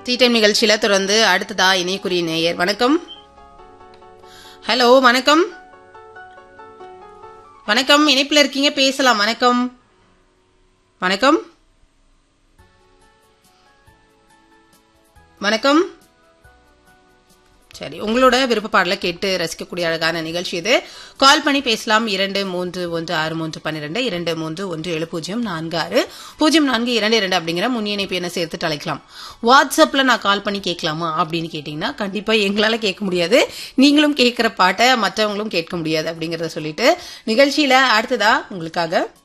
tea time நிகழ்ச்சியில தொடர்ந்து அடுத்ததா இணையக்குரிய நேயர் வணக்கம் ஹலோ வணக்கம் வணக்கம் இணைப்புல இருக்கீங்க பேசலாம் வணக்கம் வணக்கம் வணக்கம் சரி உங்களோட விருப்ப பாடலை கேட்டு ரசிக்கக்கூடிய அழகான நிகழ்ச்சி இது கால் பண்ணி பேசலாம் இரண்டு மூன்று ஒன்று ஆறு மூன்று பன்னிரெண்டு இரண்டு மூன்று ஒன்று ஏழு பூஜ்ஜியம் நான்கு ஆறு பூஜ்ஜியம் நான்கு இரண்டு இரண்டு அப்படிங்கிற முன் இணைப்பு என்ன சேர்த்துட்டு அழைக்கலாம் வாட்ஸ்அப்ல நான் கால் பண்ணி கேட்கலாமா அப்படின்னு கேட்டீங்கன்னா கண்டிப்பா எங்களால கேட்க முடியாது நீங்களும் கேட்கிற பாட்டை மற்றவங்களும் கேட்க முடியாது அப்படிங்கறத சொல்லிட்டு நிகழ்ச்சியில அடுத்ததா உங்களுக்காக